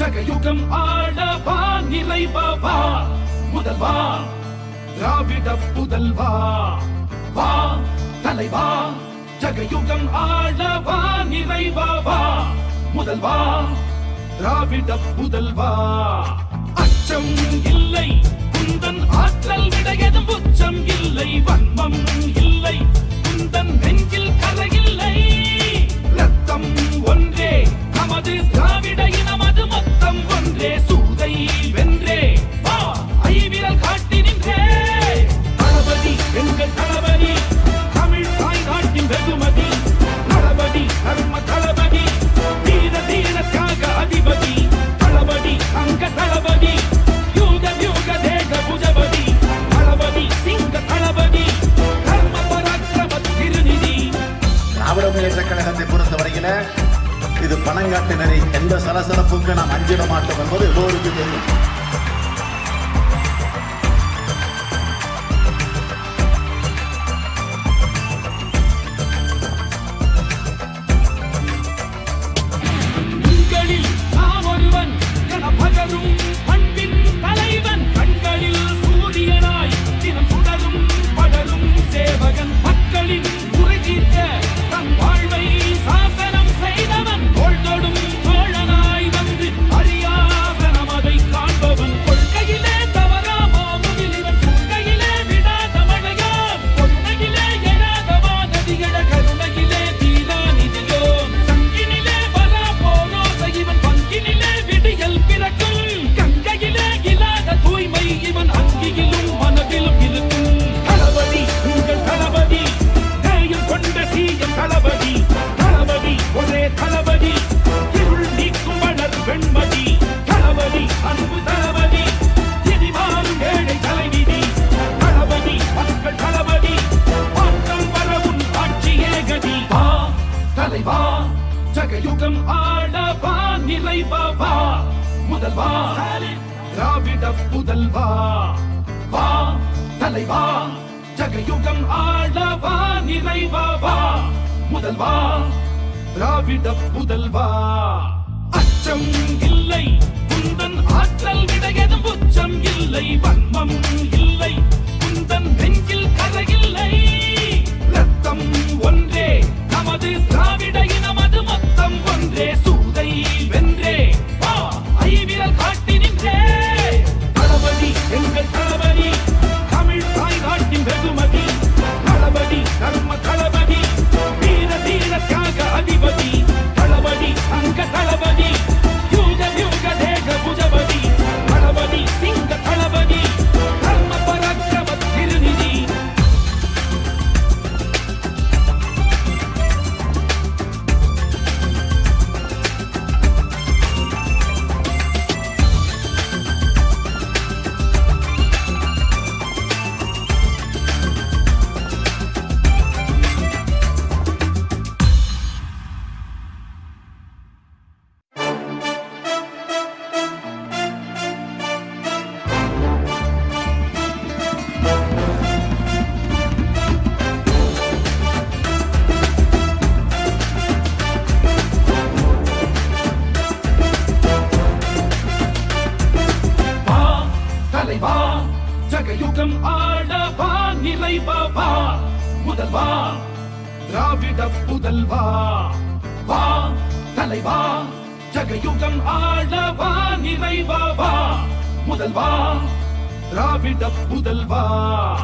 ஜகயுகம் ஆளவா நிறைவா முதல்வா திராவிட புதல்வா வா தலைவா ஜகயுகம் ஆளவா நிறைவா முதல்வா திராவிட புதல்வா அச்சம் இல்லை குந்தன் ஆற்றல் விட எதும் உச்சம் இல்லை வன்மம் இல்லை குந்தன் நெஞ்சில் கரையில்லை ரத்தம் ஒன்றே நமது திராவிட இனமது மொத்தம் ஒன்றே சூதை வென்றே வா ஐவிரல் காட்டி நின்றே தளபதி எங்கள் தளபதி தமிழ் தாய் நாட்டின் வெகுமதி தளபதி தர்ம தளபதி தீர தீர தியாக அதிபதி தளபதி அங்க தளபதி யூக யூக தேக புஜபதி தளபதி சிங்க தளபதி தர்ம பராக்கிரம திருநிதி திராவிட முன்னேற்ற கழகத்தை பொறுத்தவரையில இது பணங்காட்டு நெறி எந்த சலசலப்புக்கு நாம் அஞ்சிட மாட்டோம் என்பது எல்லோருக்கும் தெரியும் உங்களில் நான் ஒருவன் என பகரும் பண்பின் தலைவன் கண்களில் சூரியனாய் தினம் சுடரும் படரும் சேவகன் மக்களின் குறை தீர்க்க தன் வாழ்வை சாசனம் செய்தவன் தோள்தொடும் தோழனாய் வந்து அறியாத நமதை காண்பவன் கொள்கையிலே தவறாமோ முகிலிவன் கொள்கையிலே விடாத மழையான் கொள்கையிலே எழாத வானதிகள கருணையிலே தீரா நிதியோ சங்கினிலே வரா போரோசை இவன் பங்கினிலே விடியல் பிறக்கும் கங்கையிலே இல்லாத தூய்மை இவன் அங்கியிலும் மனதிலும் இருக்கும் தளபதி உங்கள் தளபதி நேயம் கொண்ட சீயம் தளபதி தளபதி ஒரே தளபதி இருள் நீக்கும் வளர் வெண்மதி தளபதி அன்பு தளபதி திதி மாறும் ஏழை தலைவிதி தளபதி மக்கள் தளபதி மாற்றம் வரவும் ஆட்சியே கதி வா தலைவா ஜகயுகம் ஆளவா நிலைவா வா முதல்வா திராவிட புதல்வா வா தலைவா ஜகயுகம் ஆளவா நிறைவா வா முதல்வா திராவிட புதல்வா அச்சம் இல்லை குந்தன் ஆற்றல் விட எதும் உச்சம் இல்லை வன்மம் இல்லை குந்தன் நெஞ்சில் கரையில்லை ரத்தம் ஒன்றே நமது திராவிட இனமது மொத்தம் ஒன்றே சூதை வென்றே வா ஐவிரல் காட்டி நின்றே தளபதி எங்கள் தளபதி தமிழ் தாய் நாட்டின் வெகுமதி தளபதி தர்ம தளபதி வீர தீர தியாக அதிபதி தளபதி அங்க தளபதி யூக யூக தேக புஜபதி தளபதி சிங்க தளபதி தர்ம பராக்கிரம திருநிதி வா தலைவா ஜகயுகம் ஆளவா நிறைவா வா முதல்வா திராவிட புதல்வா வா தலைவா ஜகயுகம் ஆளவா நிறைவா வா முதல்வா திராவிட புதல்வா